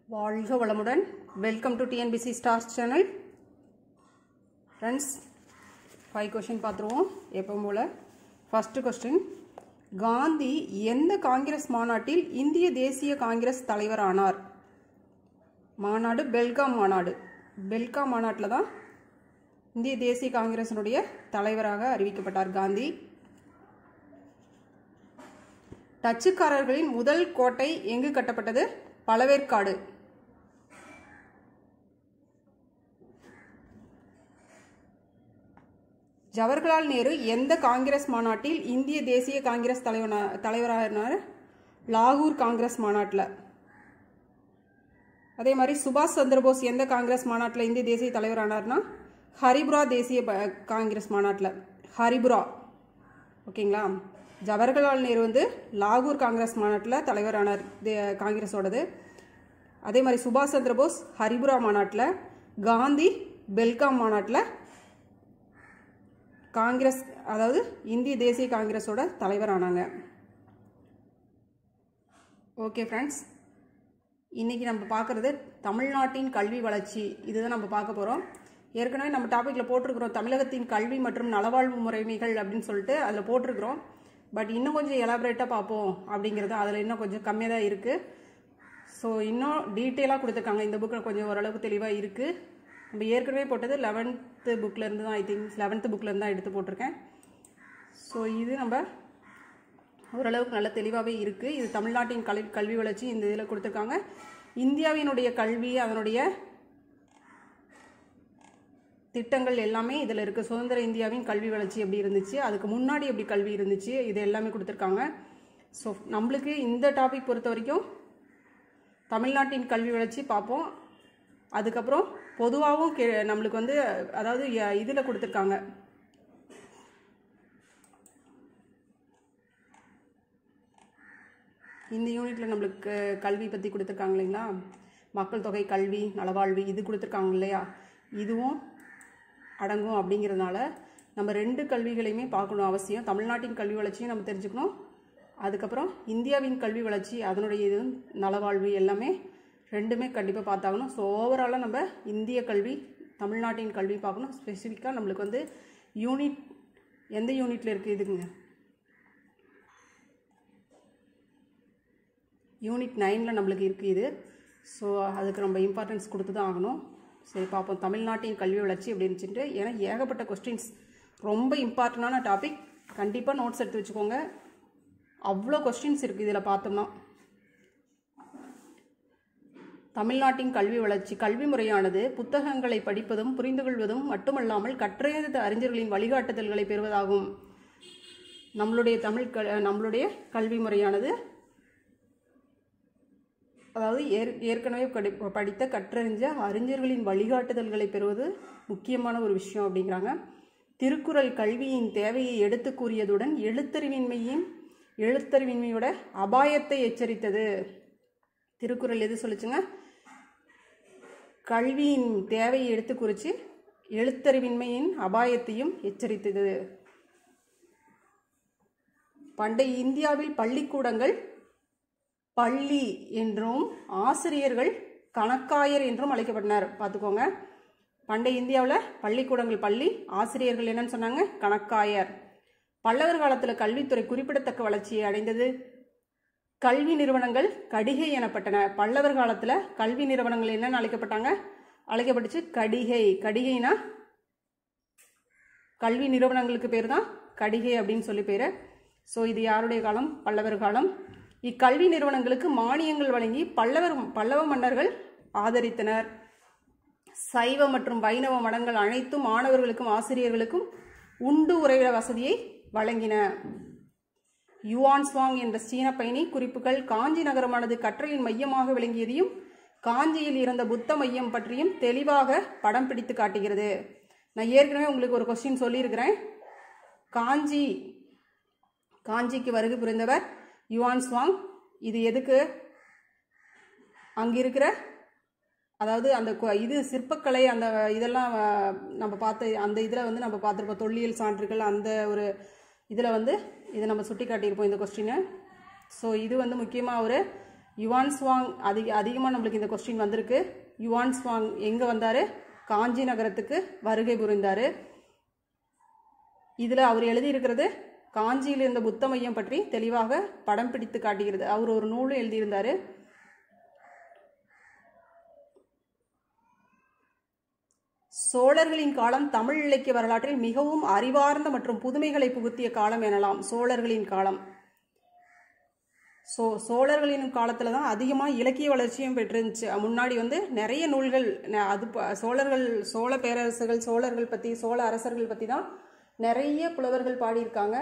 வாழ்க வளமுடன் welcome to TNPSC stars channel friends five question பார்த்துருவோம் எப்பவும் போல் ஃபஸ்ட்டு கொஸ்டின் காந்தி எந்த காங்கிரஸ் மாநாட்டில் இந்திய தேசிய காங்கிரஸ் தலைவர் ஆனார் மாநாடு பெல்காம் மாநாடு பெல்காம் மாநாட்டில் தான் இந்திய தேசிய காங்கிரசினுடைய தலைவராக அறிவிக்கப்பட்டார் காந்தி டச்சுக்காரர்களின் முதல் கோட்டை எங்கு கட்டப்பட்டது பழவேற்காடு ஜவஹர்லால் நேரு எந்த காங்கிரஸ் மாநாட்டில் இந்திய தேசிய காங்கிரஸ் தலைவனா தலைவரானார் லாகூர் காங்கிரஸ் மாநாட்டில் அதே மாதிரி சுபாஷ் சந்திரபோஸ் எந்த காங்கிரஸ் மாநாட்டில் இந்திய தேசிய தலைவரானார்னா ஹரிபுரா தேசிய ப- காங்கிரஸ் மாநாட்டில் ஹரிபுரா ஓகேங்களா ஜவஹர்லால் நேரு வந்து லாகூர் காங்கிரஸ் மாநாட்டில் தலைவரானார் தே- காங்கிரஸோடது அதே மாதிரி சுபாஷ் சந்திரபோஸ் ஹரிபுரா மாநாட்டில் காந்தி பெல்காம் மாநாட்டில் காங்கிரஸ் அதாவது இந்திய தேசிய காங்கிரஸோட தலைவர் ஆனாங்க ஓகே ஃப்ரெண்ட்ஸ் இன்றைக்கி நம்ம பார்க்குறது தமிழ்நாட்டின் கல்வி வளர்ச்சி இதுதான் நம்ம பார்க்க போகிறோம் ஏற்கனவே நம்ம டாப்பிக்கில் போட்டிருக்கிறோம் தமிழகத்தின் கல்வி மற்றும் நலவாழ்வு முறைமைகள் அப்படின்னு சொல்லிட்டு அதில் போட்டிருக்கிறோம் பட் இன்னும் கொஞ்சம் எலாபரேட்டாக பார்ப்போம் அப்படிங்கிறது அதில் இன்னும் கொஞ்சம் கம்மியாக தான் இருக்குது ஸோ இன்னும் டீட்டெயிலாக கொடுத்துருக்காங்க இந்த புக்கில் கொஞ்சம் ஓரளவுக்கு தெளிவாக இருக்குது நம்ம ஏற்கனவே போட்டது லெவன்த்து புக்லேருந்து தான் ஐ திங்க் லெவன்த்து புக்லேருந்து தான் எடுத்து போட்டிருக்கேன் ஸோ இது நம்ம ஓரளவுக்கு நல்ல தெளிவாகவே இருக்குது இது தமிழ்நாட்டின் கல்வி கல்வி வளர்ச்சி இந்த இதில் கொடுத்துருக்காங்க இந்தியாவினுடைய கல்வி அதனுடைய திட்டங்கள் எல்லாமே இதில் இருக்குது சுதந்திர இந்தியாவின் கல்வி வளர்ச்சி எப்படி இருந்துச்சு அதுக்கு முன்னாடி எப்படி கல்வி இருந்துச்சு இது எல்லாமே கொடுத்துருக்காங்க ஸோ நம்மளுக்கு இந்த டாபிக் பொறுத்த வரைக்கும் தமிழ்நாட்டின் கல்வி வளர்ச்சி பார்ப்போம் அதுக்கப்புறம் பொதுவாகவும் கே நம்மளுக்கு வந்து அதாவது இதில் கொடுத்துருக்காங்க இந்த யூனிட்ல நம்மளுக்கு கல்வி பற்றி கொடுத்துருக்காங்க இல்லைங்களா மக்கள் தொகை கல்வி நலவாழ்வு இது கொடுத்துருக்காங்க இல்லையா இதுவும் அடங்கும் அப்படிங்கிறதுனால நம்ம ரெண்டு கல்விகளையுமே பார்க்கணும் அவசியம் தமிழ்நாட்டின் கல்வி வளர்ச்சியும் நம்ம தெரிஞ்சுக்கணும் அதுக்கப்புறம் இந்தியாவின் கல்வி வளர்ச்சி அதனுடைய இது நலவாழ்வு எல்லாமே ரெண்டுமே கண்டிப்பாக பார்த்தாகணும் ஸோ ஓவராலாக நம்ம இந்திய கல்வி தமிழ்நாட்டின் கல்வி பார்க்கணும் ஸ்பெசிஃபிக்காக நம்மளுக்கு வந்து யூனிட் எந்த யூனிட்டில் இருக்குது இதுங்க யூனிட் நைனில் நம்மளுக்கு இருக்குது இது ஸோ அதுக்கு நம்ம இம்பார்ட்டன்ஸ் கொடுத்து தான் ஆகணும் சரி பார்ப்போம் தமிழ்நாட்டின் கல்வி வளர்ச்சி எப்படி இருந்துச்சுட்டு ஏன்னா ஏகப்பட்ட கொஸ்டின்ஸ் ரொம்ப இம்பார்ட்டண்டான டாபிக் கண்டிப்பாக நோட்ஸ் எடுத்து வச்சுக்கோங்க அவ்வளோ கொஸ்டின்ஸ் இருக்குது இதில் பார்த்தோம்னா தமிழ்நாட்டின் கல்வி வளர்ச்சி கல்வி முறையானது புத்தகங்களை படிப்பதும் புரிந்து கொள்வதும் மட்டுமல்லாமல் கற்றறிந்த அறிஞர்களின் வழிகாட்டுதல்களை பெறுவதாகும் நம்மளுடைய தமிழ் க நம்மளுடைய கல்வி முறையானது அதாவது ஏற் ஏற்கனவே படி படித்த கற்றறிஞ்ச அறிஞர்களின் வழிகாட்டுதல்களை பெறுவது முக்கியமான ஒரு விஷயம் அப்படிங்கிறாங்க திருக்குறள் கல்வியின் தேவையை எடுத்து கூறியதுடன் எழுத்தறிவின்மையின் எழுத்தறிவின்மையோட அபாயத்தை எச்சரித்தது திருக்குறள் எது சொல்லுச்சுங்க கல்வியின் தேவையை எடுத்து குறித்து எழுத்தறிவின்மையின் அபாயத்தையும் எச்சரித்தது பண்டைய இந்தியாவில் பள்ளிக்கூடங்கள் பள்ளி என்றும் ஆசிரியர்கள் கணக்காயர் என்றும் அழைக்கப்பட்டனர் பார்த்துக்கோங்க பண்டைய இந்தியாவில் பள்ளிக்கூடங்கள் பள்ளி ஆசிரியர்கள் என்னன்னு சொன்னாங்க கணக்காயர் பல்லவர் காலத்தில் கல்வித்துறை குறிப்பிடத்தக்க வளர்ச்சியை அடைந்தது கல்வி நிறுவனங்கள் கடிகை எனப்பட்டன பல்லவர் காலத்தில் கல்வி நிறுவனங்கள் என்னன்னு அழைக்கப்பட்டாங்க அழைக்கப்பட்டுச்சு கடிகை கடிகைனா கல்வி நிறுவனங்களுக்கு பேர் தான் கடிகை அப்படின்னு சொல்லி பேர் ஸோ இது யாருடைய காலம் பல்லவர் காலம் இக்கல்வி நிறுவனங்களுக்கு மானியங்கள் வழங்கி பல்லவர் பல்லவ மன்னர்கள் ஆதரித்தனர் சைவ மற்றும் வைணவ மடங்கள் அனைத்தும் மாணவர்களுக்கும் ஆசிரியர்களுக்கும் உண்டு உறைவிட வசதியை வழங்கின யுவான் ஸ்வாங் என்ற சீன பயணி குறிப்புகள் காஞ்சி நகரமானது கற்றலின் மையமாக விளங்கியதையும் காஞ்சியில் இருந்த புத்த மையம் பற்றியும் தெளிவாக படம் பிடித்து காட்டுகிறது நான் ஏற்கனவே உங்களுக்கு ஒரு கொஸ்டின் சொல்லியிருக்கிறேன் காஞ்சி காஞ்சிக்கு வருகை புரிந்தவர் யுவான் ஸ்வாங் இது எதுக்கு அங்கே இருக்கிற அதாவது அந்த கு- இது சிற்பக்கலை அந்த இதெல்லாம் அஹ், நம்ம பார்த்து அந்த இதில் வந்து நம்ம பார்த்துருப்போம் தொல்லியல் சான்றுகள் அந்த ஒரு இதில் வந்து இதை நம்ம சுட்டி காட்டியிருப்போம் இந்த கொஸ்டினை ஸோ இது வந்து முக்கியமாக ஒரு யுவான் ஸ்வாங் அதிக அதிகமாக நம்மளுக்கு இந்த கொஸ்டின் வந்திருக்கு யுவான் ஸ்வாங் எங்கே வந்தார் காஞ்சி நகரத்துக்கு வருகை புரிந்தார் இதில் அவர் எழுதியிருக்கிறது காஞ்சியில் இருந்த புத்த மையம் பற்றி தெளிவாக படம் பிடித்து காட்டுகிறது அவர் ஒரு நூலும் எழுதியிருந்தார் சோழர்களின் காலம் தமிழ் இலக்கிய வரலாற்றில் மிகவும் அறிவார்ந்த மற்றும் புதுமைகளை புகுத்திய காலம் எனலாம் சோழர்களின் காலம் சோ சோழர்களின் காலத்தில் தான் அதிகமாக இலக்கிய வளர்ச்சியும் பெற்றிருந்துச்சு முன்னாடி வந்து நிறைய நூல்கள் ந- அது ப- சோழர்கள் சோழ பேரரசுகள் சோழர்கள் பற்றி சோழ அரசர்கள் பற்றி தான் நிறைய புலவர்கள் பாடியிருக்காங்க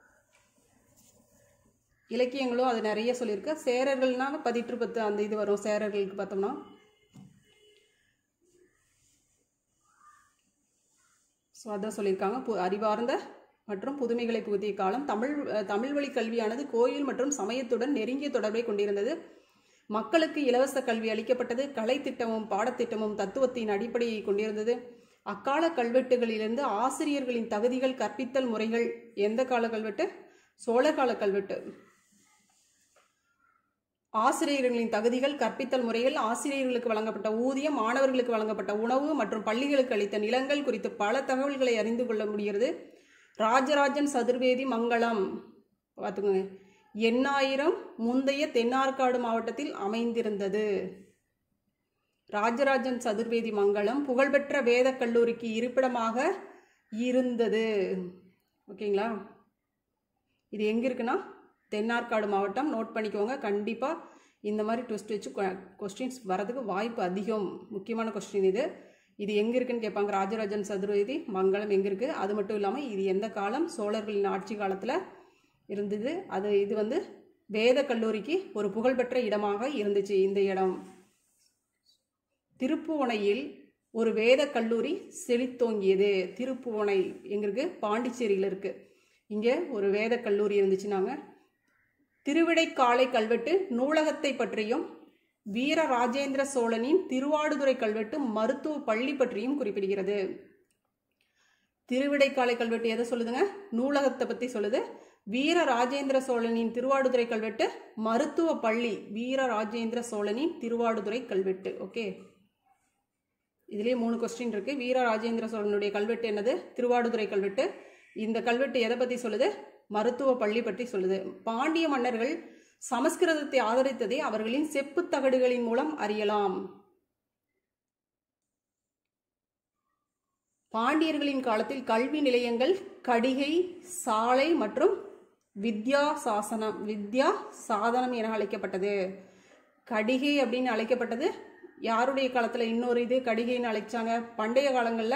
இலக்கியங்களும் அது நிறைய சொல்லியிருக்கு சேரர்கள்னா பதிற்று பத்து அந்த இது வரும் சேரர்களுக்கு பார்த்தோம்னா ஸோ அதான் சொல்லியிருக்காங்க பு அறிவார்ந்த மற்றும் புதுமைகளை புகுத்திய காலம் தமிழ் அஹ், தமிழ் வழி கல்வியானது கோயில் மற்றும் சமயத்துடன் நெருங்கிய தொடர்பை கொண்டிருந்தது மக்களுக்கு இலவச கல்வி அளிக்கப்பட்டது கலை திட்டமும் பாடத்திட்டமும் தத்துவத்தின் அடிப்படையை கொண்டிருந்தது அக்கால கல்வெட்டுகளிலிருந்து ஆசிரியர்களின் தகுதிகள் கற்பித்தல் முறைகள் எந்த கால கல்வெட்டு சோழர் கால கல்வெட்டு ஆசிரியர்களின் தகுதிகள் கற்பித்தல் முறைகள் ஆசிரியர்களுக்கு வழங்கப்பட்ட ஊதியம் மாணவர்களுக்கு வழங்கப்பட்ட உணவு மற்றும் பள்ளிகளுக்கு அளித்த நிலங்கள் குறித்து பல தகவல்களை அறிந்து கொள்ள முடிகிறது ராஜராஜன் சதுர்வேதி மங்களம் பார்த்துக்கோங்க எண்ணாயிரம் முந்தைய தென்னார்காடு மாவட்டத்தில் அமைந்திருந்தது ராஜராஜன் சதுர்வேதி மங்கலம் புகழ்பெற்ற வேத கல்லூரிக்கு இருப்பிடமாக இருந்தது ஓகேங்களா இது எங்கே இருக்குன்னா தென்னார்காடு மாவட்டம் நோட் பண்ணிக்கோங்க கண்டிப்பாக இந்த மாதிரி ட்விஸ்ட் வச்சு கொஸ்டின்ஸ் வரதுக்கு வாய்ப்பு அதிகம் முக்கியமான கொஸ்டின் இது இது எங்கே இருக்குன்னு கேட்பாங்க ராஜராஜன் சதுர்வேதி மங்களம் எங்கே இருக்குது அது மட்டும் இல்லாமல் இது எந்த காலம் சோழர்களின் ஆட்சி காலத்தில் இருந்தது அது இது வந்து வேத கல்லூரிக்கு ஒரு புகழ்பெற்ற இடமாக இருந்துச்சு இந்த இடம் திருப்புவனையில் ஒரு வேத கல்லூரி செழித்தோங்கியது திருப்புவனை எங்க இருக்கு பாண்டிச்சேரியில் இருக்கு இங்கே ஒரு வேத கல்லூரி இருந்துச்சுன்னாங்க திருவிடைக்காலை கல்வெட்டு நூலகத்தை பற்றியும் வீர ராஜேந்திர சோழனின் திருவாடுதுறை கல்வெட்டு மருத்துவ பள்ளி பற்றியும் குறிப்பிடுகிறது திருவிடைக்காலை கல்வெட்டு எதை சொல்லுதுங்க நூலகத்தை பற்றி சொல்லுது வீர ராஜேந்திர சோழனின் திருவாடுதுறை கல்வெட்டு மருத்துவ பள்ளி வீர ராஜேந்திர சோழனின் திருவாடுதுறை கல்வெட்டு ஓகே இதுலேயே மூணு கொஸ்டின் இருக்கு வீர ராஜேந்திர சோழனுடைய கல்வெட்டு என்னது திருவாடுதுறை கல்வெட்டு இந்த கல்வெட்டு எதை பற்றி சொல்லுது மருத்துவ பள்ளி பற்றி சொல்லுது பாண்டிய மன்னர்கள் சமஸ்கிருதத்தை ஆதரித்ததை அவர்களின் செப்புத் தகடுகளின் மூலம் அறியலாம் பாண்டியர்களின் காலத்தில் கல்வி நிலையங்கள் கடிகை சாலை மற்றும் வித்யா சாசனம் வித்யா சாதனம் என அழைக்கப்பட்டது கடிகை அப்படின்னு அழைக்கப்பட்டது யாருடைய காலத்தில் இன்னொரு இது கடிகைன்னு அழைச்சாங்க பண்டைய காலங்களில்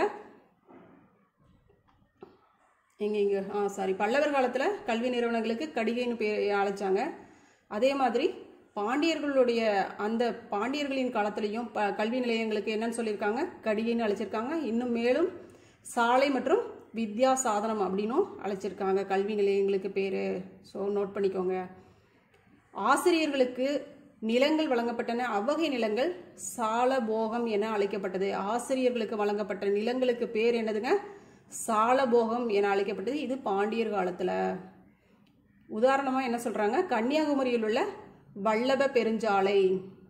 எங்க இங்க ஆ சாரி பல்லவர் காலத்தில் கல்வி நிறுவனங்களுக்கு கடிகைன்னு பேர் அழைச்சாங்க அதே மாதிரி பாண்டியர்களுடைய அந்த பாண்டியர்களின் காலத்திலையும் ப கல்வி நிலையங்களுக்கு என்னன்னு சொல்லியிருக்காங்க கடிகைன்னு அழைச்சிருக்காங்க இன்னும் மேலும் சாலை மற்றும் வித்யா சாதனம் அப்படின்னும் அழைச்சிருக்காங்க கல்வி நிலையங்களுக்கு பேர் ஸோ நோட் பண்ணிக்கோங்க ஆசிரியர்களுக்கு நிலங்கள் வழங்கப்பட்டன அவ்வகை நிலங்கள் சாலபோகம் என அழைக்கப்பட்டது ஆசிரியர்களுக்கு வழங்கப்பட்ட நிலங்களுக்கு பேர் என்னதுங்க சாலபோகம் என அழைக்கப்பட்டது இது பாண்டியர் காலத்தில் உதாரணமாக என்ன சொல்கிறாங்க கன்னியாகுமரியில் உள்ள வல்லப பெருஞ்சாலை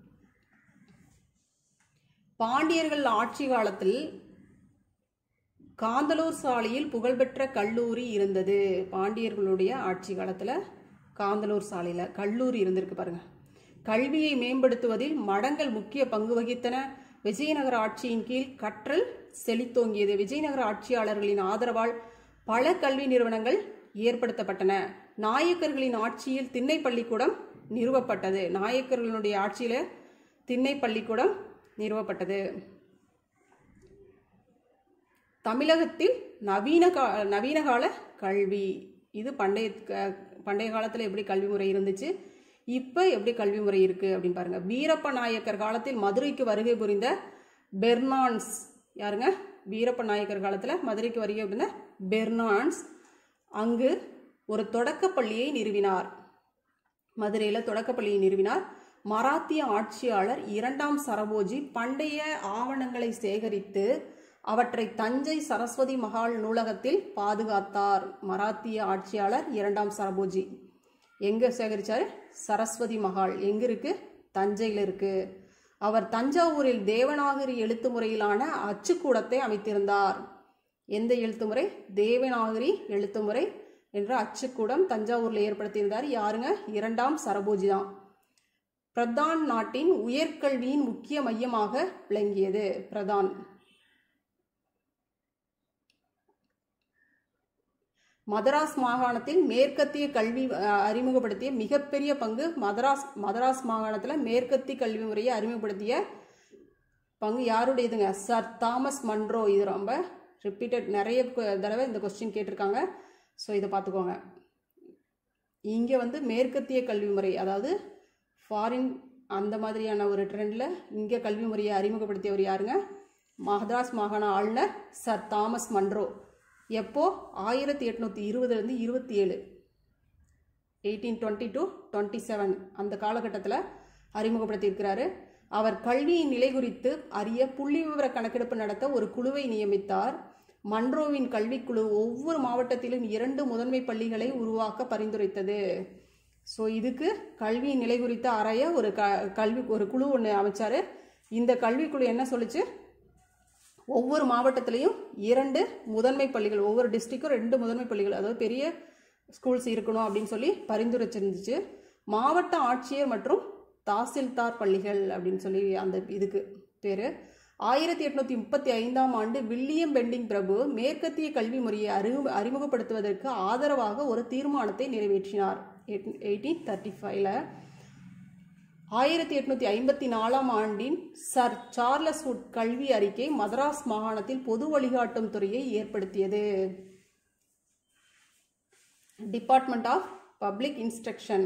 பாண்டியர்கள் ஆட்சி காலத்தில் காந்தலூர் சாலையில் புகழ்பெற்ற கல்லூரி இருந்தது பாண்டியர்களுடைய ஆட்சி காலத்தில் காந்தலூர் சாலையில் கல்லூரி இருந்திருக்கு பாருங்க கல்வியை மேம்படுத்துவதில் மடங்கள் முக்கிய பங்கு வகித்தன விஜயநகர ஆட்சியின் கீழ் கற்றல் செழித்தோங்கியது விஜயநகர ஆட்சியாளர்களின் ஆதரவால் பல கல்வி நிறுவனங்கள் ஏற்படுத்தப்பட்டன நாயக்கர்களின் ஆட்சியில் திண்ணை பள்ளிக்கூடம் நிறுவப்பட்டது நாயக்கர்களுடைய ஆட்சியில் திண்ணை பள்ளிக்கூடம் நிறுவப்பட்டது தமிழகத்தில் நவீன கா நவீன கால கல்வி இது பண்டைய க- பண்டைய காலத்தில் எப்படி கல்வி முறை இருந்துச்சு இப்போ எப்படி கல்வி முறை இருக்குது அப்படின்னு பாருங்கள் வீரப்ப நாயக்கர் காலத்தில் மதுரைக்கு வருகை புரிந்த பெர்னான்ஸ் யாருங்க வீரப்ப நாயக்கர் காலத்தில் மதுரைக்கு வருகை புரிந்த பெர்னான்ஸ் அங்கு ஒரு தொடக்கப் பள்ளியை நிறுவினார் மதுரையில் தொடக்கப்பள்ளியை நிறுவினார் மராத்திய ஆட்சியாளர் இரண்டாம் சரபோஜி பண்டைய ஆவணங்களை சேகரித்து அவற்றை தஞ்சை சரஸ்வதி மகால் நூலகத்தில் பாதுகாத்தார் மராத்திய ஆட்சியாளர் இரண்டாம் சரபோஜி எங்கே சேகரித்தார் சரஸ்வதி மகால் எங்கே இருக்கு தஞ்சையில் இருக்குது அவர் தஞ்சாவூரில் தேவநாகரி எழுத்து முறையிலான அச்சுக்கூடத்தை அமைத்திருந்தார் எந்த எழுத்துமுறை தேவநாகரி எழுத்துமுறை என்ற அச்சுக்கூடம் தஞ்சாவூரில் ஏற்படுத்தியிருந்தார் யாருங்க இரண்டாம் சரபோஜி தான் பிரதான் நாட்டின் உயர்கல்வியின் முக்கிய மையமாக விளங்கியது பிரதான் மதராஸ் மாகாணத்தில் மேற்கத்திய கல்வி அஹ், அறிமுகப்படுத்திய மிகப்பெரிய பங்கு மதராஸ் மதராஸ் மாகாணத்தில் மேற்கத்திய கல்வி முறையை அறிமுகப்படுத்திய பங்கு யாருடையதுங்க சர் தாமஸ் மன்ரோ இது ரொம்ப ரிப்பீட்டட் நிறைய கு- தடவை இந்த கொஸ்டின் கேட்டிருக்காங்க ஸோ இதை பார்த்துக்கோங்க இங்கே வந்து மேற்கத்திய கல்வி முறை அதாவது ஃபாரின் அந்த மாதிரியான ஒரு ட்ரெண்டில் இங்கே கல்வி முறையை அறிமுகப்படுத்தியவர் யாருங்க மதராஸ் மாகாண ஆளுநர் சர் தாமஸ் மன்ரோ எப்போ ஆயிரத்தி எட்நூற்றி இருபதுலேருந்து இருபத்தி ஏழு eighteen twenty to twenty seven அந்த காலகட்டத்தில் அறிமுகப்படுத்தியிருக்கிறாரு அவர் கல்வியின் நிலை குறித்து அறிய புள்ளி விவர கணக்கெடுப்பு நடத்த ஒரு குழுவை நியமித்தார் மன்ரோவின் கல்விக்குழு ஒவ்வொரு மாவட்டத்திலும் இரண்டு முதன்மை பள்ளிகளை உருவாக்க பரிந்துரைத்தது ஸோ இதுக்கு கல்வியின் நிலை குறித்து ஆராய ஒரு க கல்வி ஒரு குழு ஒன்று அமைச்சார் இந்த கல்விக்குழு என்ன சொல்லுச்சு ஒவ்வொரு மாவட்டத்திலையும் இரண்டு முதன்மை பள்ளிகள் ஒவ்வொரு டிஸ்ட்ரிக்டும் ரெண்டு முதன்மை பள்ளிகள் அதாவது பெரிய ஸ்கூல்ஸ் இருக்கணும் அப்படின்னு சொல்லி பரிந்துரைச்சிருந்துச்சு மாவட்ட ஆட்சியர் மற்றும் தாசில்தார் பள்ளிகள் அப்படின்னு சொல்லி அந்த இதுக்கு பேர் ஆயிரத்தி எட்நூற்றி முப்பத்தி ஐந்தாம் ஆண்டு வில்லியம் பெண்டிங் பிரபு மேற்கத்திய கல்வி முறையை அறிமுக அறிமுகப்படுத்துவதற்கு ஆதரவாக ஒரு தீர்மானத்தை நிறைவேற்றினார் எயிட்டீன் தேர்ட்டி ஃபைவ்ல ஆயிரத்தி எட்நூத்தி ஐம்பத்தி நாலாம் ஆண்டின் சர் சார்லஸ் வுட் கல்வி அறிக்கை மதராஸ் மாகாணத்தில் பொது வழிகாட்டும் துறையை ஏற்படுத்தியது department of public instruction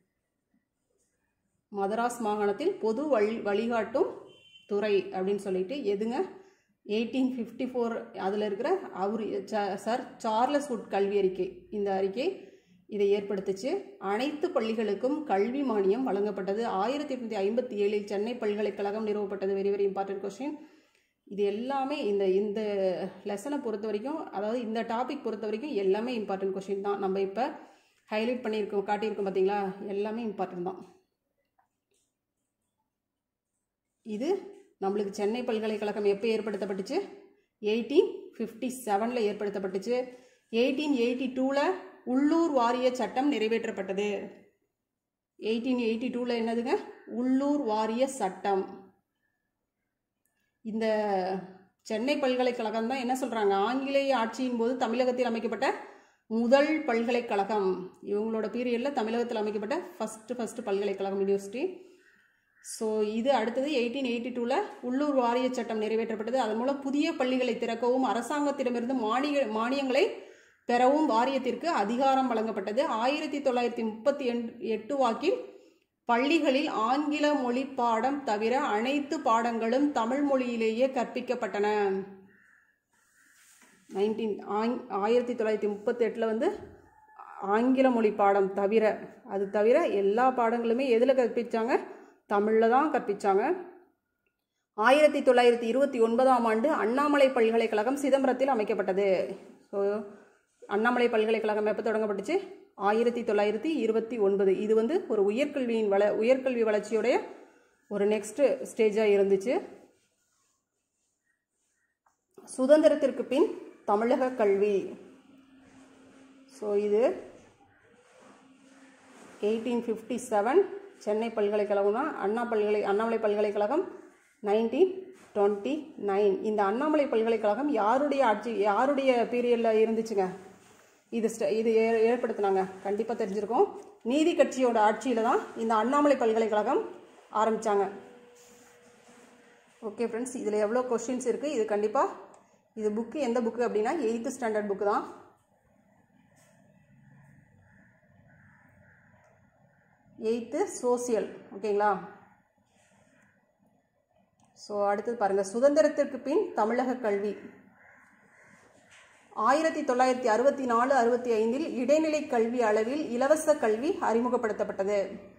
Madras மாகாணத்தில் பொது வழி வழிகாட்டும் துறை அப்படின்னு சொல்லிட்டு எதுங்க எயிட்டீன் ஃபிஃப்டி ஃபோர் அதில் இருக்கிற அவர் சார் சார்லஸ் வுட் கல்வி அறிக்கை இந்த அறிக்கை இதை ஏற்படுத்துச்சு அனைத்து பள்ளிகளுக்கும் கல்வி மானியம் வழங்கப்பட்டது ஆயிரத்தி எட்நூற்றி ஐம்பத்தி ஏழில் சென்னை பல்கலைக்கழகம் நிறுவப்பட்டது வெரி வெரி இம்பார்ட்டன்ட் கொஸ்டின் இது எல்லாமே இந்த இந்த லெசனை பொறுத்த வரைக்கும் அதாவது இந்த டாபிக் பொறுத்த வரைக்கும் எல்லாமே இம்பார்ட்டன்ட் கொஸ்டின் தான் நம்ம இப்போ ஹைலைட் பண்ணியிருக்கோம் காட்டியிருக்கோம் பார்த்தீங்களா எல்லாமே இம்பார்ட்டன்ட் தான் இது நம்மளுக்கு சென்னை பல்கலைக்கழகம் எப்போ ஏற்படுத்தப்பட்டுச்சு எயிட்டீன் ஃபிஃப்டி செவனில் ஏற்படுத்தப்பட்டுச்சு எயிட்டீன் எயிட்டி டூவில் உள்ளூர் வாரிய சட்டம் நிறைவேற்றப்பட்டது எயிட்டீன் எயிட்டி டூவில் என்னதுங்க உள்ளூர் வாரிய சட்டம் இந்த சென்னை பல்கலைக்கழகம் தான் என்ன சொல்கிறாங்க ஆங்கிலேய ஆட்சியின் போது தமிழகத்தில் அமைக்கப்பட்ட முதல் பல்கலைக்கழகம் இவங்களோட பீரியடில் தமிழகத்தில் அமைக்கப்பட்ட ஃபஸ்ட்டு ஃபஸ்ட்டு பல்கலைக்கழகம் யூனிவர்சிட்டி ஸோ இது அடுத்தது எயிட்டீன் எயிட்டி டூவில் உள்ளூர் வாரிய சட்டம் நிறைவேற்றப்பட்டது அதன் மூலம் புதிய பள்ளிகளை திறக்கவும் அரசாங்கத்திடமிருந்து மானிய மானியங்களை பெறவும் வாரியத்திற்கு அதிகாரம் வழங்கப்பட்டது ஆயிரத்தி தொள்ளாயிரத்தி முப்பத்தி எட்டு வாக்கில் பள்ளிகளில் ஆங்கில மொழி பாடம் தவிர அனைத்து பாடங்களும் தமிழ் மொழியிலேயே கற்பிக்கப்பட்டன நைன்டீன் ஆயிரத்தி தொள்ளாயிரத்தி முப்பத்தி எட்டில் வந்து ஆங்கில மொழி பாடம் தவிர அது தவிர எல்லா பாடங்களுமே எதில் கற்பிச்சாங்க தமிழில் தான் கற்பிச்சாங்க ஆயிரத்தி தொள்ளாயிரத்தி இருபத்தி ஒன்பதாம் ஆண்டு அண்ணாமலை பல்கலைக்கழகம் சிதம்பரத்தில் அமைக்கப்பட்டது ஸோ அண்ணாமலை பல்கலைக்கழகம் எப்போ தொடங்கப்பட்டுச்சு ஆயிரத்தி தொள்ளாயிரத்தி இருபத்தி ஒன்பது இது வந்து ஒரு உயர்கல்வியின் வள உயர்கல்வி வளர்ச்சியுடைய ஒரு நெக்ஸ்ட் ஸ்டேஜாக இருந்துச்சு சுதந்திரத்திற்கு பின் தமிழக கல்வி ஸோ இது எயிட்டீன் ஃபிஃப்டி செவன் சென்னை பல்கலைக்கழகம்னா அண்ணா பல்கலை அண்ணாமலை பல்கலைக்கழகம் நைன்டீன் டுவெண்ட்டி நைன் இந்த அண்ணாமலை பல்கலைக்கழகம் யாருடைய ஆட்சி யாருடைய பீரியடில் இருந்துச்சுங்க இது ஸ்ட- இது ஏ- ஏற்படுத்தினாங்க கண்டிப்பாக தெரிஞ்சிருக்கும் நீதி கட்சியோட ஆட்சியில் தான் இந்த அண்ணாமலை பல்கலைக்கழகம் ஆரம்பித்தாங்க ஓகே ஃப்ரெண்ட்ஸ் இதில் எவ்வளோ கொஷின்ஸ் இருக்குது இது கண்டிப்பாக இது புக்கு எந்த புக்கு அப்படின்னா எயித்து ஸ்டாண்டர்ட் புக்கு தான் எயித்து சோசியல் ஓகேங்களா ஸோ அடுத்தது பாருங்கள் சுதந்திரத்திற்கு பின் தமிழக கல்வி ஆயிரத்தி தொள்ளாயிரத்தி அறுபத்தி நாலு அறுபத்தி ஐந்தில் இடைநிலை கல்வி அளவில் இலவச கல்வி அறிமுகப்படுத்தப்பட்டது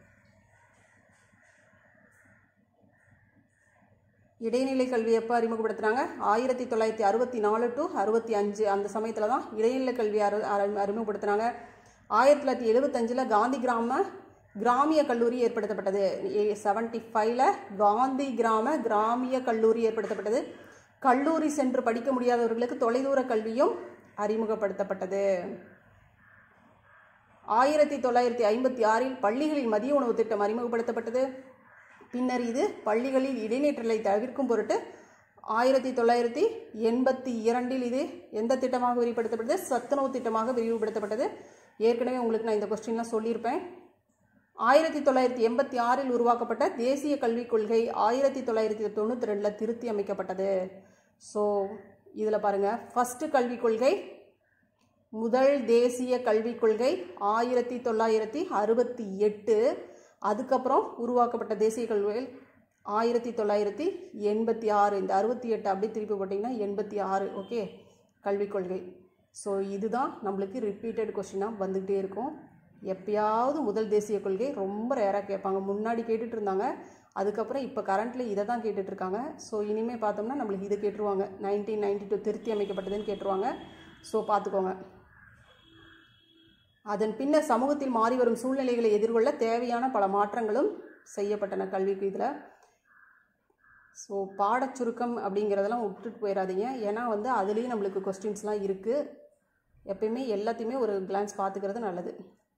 இடைநிலை கல்வி எப்போ அறிமுகப்படுத்துனாங்க ஆயிரத்தி தொள்ளாயிரத்தி அறுபத்தி நாலு டு அறுபத்தி அஞ்சு அந்த சமயத்தில் தான் இடைநிலை கல்வி அறு அறு- அறிமுகப்படுத்துனாங்க ஆயிரத்தி தொள்ளாயிரத்தி எழுபத்தஞ்சில் காந்தி கிராம கிராமிய கல்லூரி ஏற்படுத்தப்பட்டது செவன்டி ஃபைவ்ல காந்தி கிராம கிராமிய கல்லூரி ஏற்படுத்தப்பட்டது கல்லூரி சென்று படிக்க முடியாதவர்களுக்கு தொலைதூர கல்வியும் அறிமுகப்படுத்தப்பட்டது ஆயிரத்தி தொள்ளாயிரத்தி ஐம்பத்தி ஆறில் பள்ளிகளில் மதிய உணவு திட்டம் அறிமுகப்படுத்தப்பட்டது பின்னர் இது பள்ளிகளில் இடைநிற்றலை தவிர்க்கும் பொருட்டு ஆயிரத்தி தொள்ளாயிரத்தி எண்பத்தி இரண்டில் இது எந்த திட்டமாக விரிவுபடுத்தப்பட்டது சத்துணவு திட்டமாக விரிவுபடுத்தப்பட்டது ஏற்கனவே உங்களுக்கு நான் இந்த கொஸ்டின்லாம் சொல்லியிருப்பேன் ஆயிரத்தி தொள்ளாயிரத்தி எண்பத்தி ஆறில் உருவாக்கப்பட்ட தேசிய கல்விக் கொள்கை ஆயிரத்தி தொள்ளாயிரத்தி தொண்ணூற்றி ரெண்டில் திருத்தி அமைக்கப்பட்டது ஸோ இதில் பாருங்கள் ஃபஸ்ட்டு கல்விக் கொள்கை முதல் தேசிய கல்விக் கொள்கை ஆயிரத்தி தொள்ளாயிரத்தி அறுபத்தி எட்டு அதுக்கப்புறம் உருவாக்கப்பட்ட தேசிய கல்விகள் ஆயிரத்தி தொள்ளாயிரத்தி எண்பத்தி ஆறு இந்த அறுபத்தி எட்டு அப்படியே திருப்பி போட்டிங்கன்னா எண்பத்தி ஆறு ஓகே கல்விக் கொள்கை ஸோ இதுதான் நம்மளுக்கு ரிப்பீட்டட் கொஸ்டினாக வந்துக்கிட்டே இருக்கும் எப்பயாவது முதல் தேசிய கொள்கை ரொம்ப ரேராக கேட்பாங்க முன்னாடி கேட்டுட்டு இருந்தாங்க அதுக்கப்புறம் இப்போ கரண்ட்டில் இதை தான் கேட்டுட்டு இருக்காங்க ஸோ இனிமேல் பார்த்தோம்னா நம்மளுக்கு இதை கேட்டுருவாங்க நைன்டீன் நைன்டி டூ திருத்தி அமைக்கப்பட்டதுன்னு கேட்டுருவாங்க ஸோ பார்த்துக்கோங்க அதன் பின்னர் சமூகத்தில் மாறி வரும் சூழ்நிலைகளை எதிர்கொள்ள தேவையான பல மாற்றங்களும் செய்யப்பட்டன கல்விக்கு இதில் ஸோ பாடச் சுருக்கம் அப்படிங்கிறதெல்லாம் விட்டுட்டு போயிடாதீங்க ஏன்னா வந்து அதுலேயும் நம்மளுக்கு கொஸ்டின்ஸ்லாம் இருக்குது எப்பயுமே எல்லாத்தையுமே ஒரு கிளான்ஸ் பார்த்துக்கிறது நல்லது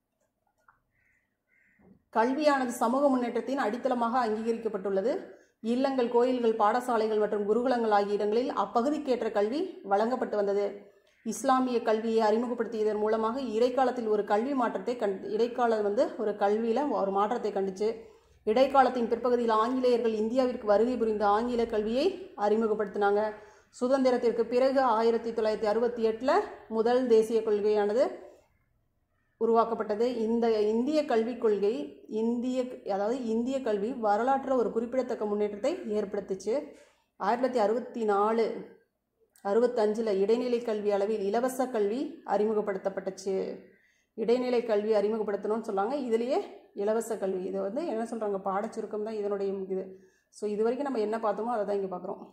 கல்வியானது சமூக முன்னேற்றத்தின் அடித்தளமாக அங்கீகரிக்கப்பட்டுள்ளது இல்லங்கள் கோயில்கள் பாடசாலைகள் மற்றும் குருகுலங்கள் ஆகிய இடங்களில் அப்பகுதிக்கேற்ற கல்வி வழங்கப்பட்டு வந்தது இஸ்லாமிய கல்வியை அறிமுகப்படுத்தியதன் மூலமாக இடைக்காலத்தில் ஒரு கல்வி மாற்றத்தை கண் இடைக்காலம் வந்து ஒரு கல்வியில் ஒரு மாற்றத்தை கண்டுச்சு இடைக்காலத்தின் பிற்பகுதியில் ஆங்கிலேயர்கள் இந்தியாவிற்கு வருகை புரிந்த ஆங்கில கல்வியை அறிமுகப்படுத்தினாங்க சுதந்திரத்திற்கு பிறகு ஆயிரத்தி தொள்ளாயிரத்தி அறுபத்தி எட்டில் முதல் தேசிய கொள்கையானது உருவாக்கப்பட்டது இந்த இந்திய கல்விக் கொள்கை இந்திய அதாவது இந்திய கல்வி வரலாற்றில் ஒரு குறிப்பிடத்தக்க முன்னேற்றத்தை ஏற்படுத்துச்சு ஆயிரத்தி தொள்ளாயிரத்தி அறுபத்தி நாலு அறுபத்தஞ்சில் இடைநிலை கல்வி அளவில் இலவச கல்வி அறிமுகப்படுத்தப்பட்டுச்சு இடைநிலை கல்வி அறிமுகப்படுத்தணும்னு சொன்னாங்க இதுலேயே இலவச கல்வி இது வந்து என்ன சொல்கிறாங்க பாடச்சுருக்கம் தான் இதனுடைய இது ஸோ இது வரைக்கும் நம்ம என்ன பார்த்தோமோ அதை தான் இங்கே பார்க்குறோம்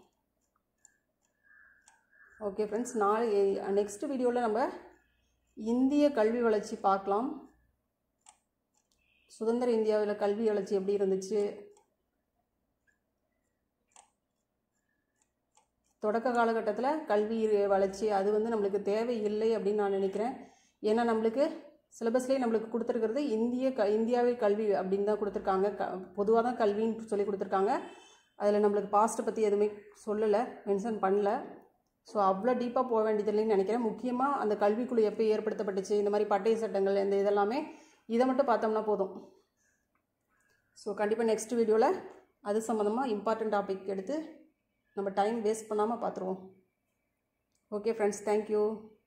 ஓகே ஃப்ரெண்ட்ஸ் நாளை நெக்ஸ்ட் வீடியோவில் நம்ம இந்திய கல்வி வளர்ச்சி பார்க்கலாம் சுதந்திர இந்தியாவில் கல்வி வளர்ச்சி எப்படி இருந்துச்சு தொடக்க காலகட்டத்தில் கல்வி வளர்ச்சி அது வந்து நம்மளுக்கு தேவை இல்லை அப்படின்னு நான் நினைக்கிறேன் ஏன்னா நம்மளுக்கு சிலபஸ்லேயே நம்மளுக்கு கொடுத்துருக்கிறது இந்திய க இந்தியாவில் கல்வி அப்படின்னு தான் கொடுத்துருக்காங்க க பொதுவாக தான் கல்வின்னு சொல்லி கொடுத்துருக்காங்க அதில் நம்மளுக்கு பாஸ்ட்டை பற்றி எதுவுமே சொல்லலை மென்ஷன் பண்ணல ஸோ அவ்வளோ டீப்பாக போக வேண்டியதில்லைன்னு நினைக்கிறேன் முக்கியமாக அந்த கல்விக்குழு எப்போ ஏற்படுத்தப்பட்டுச்சு இந்த மாதிரி பட்டய சட்டங்கள் இந்த இதெல்லாமே இதை மட்டும் பார்த்தோம்னா போதும் ஸோ கண்டிப்பாக நெக்ஸ்ட் வீடியோவில் அது சம்மந்தமாக இம்பார்ட்டண்ட் டாபிக் எடுத்து நம்ம டைம் வேஸ்ட் பண்ணாமல் பார்த்துருவோம் ஓகே ஃப்ரெண்ட்ஸ் தேங்க்யூ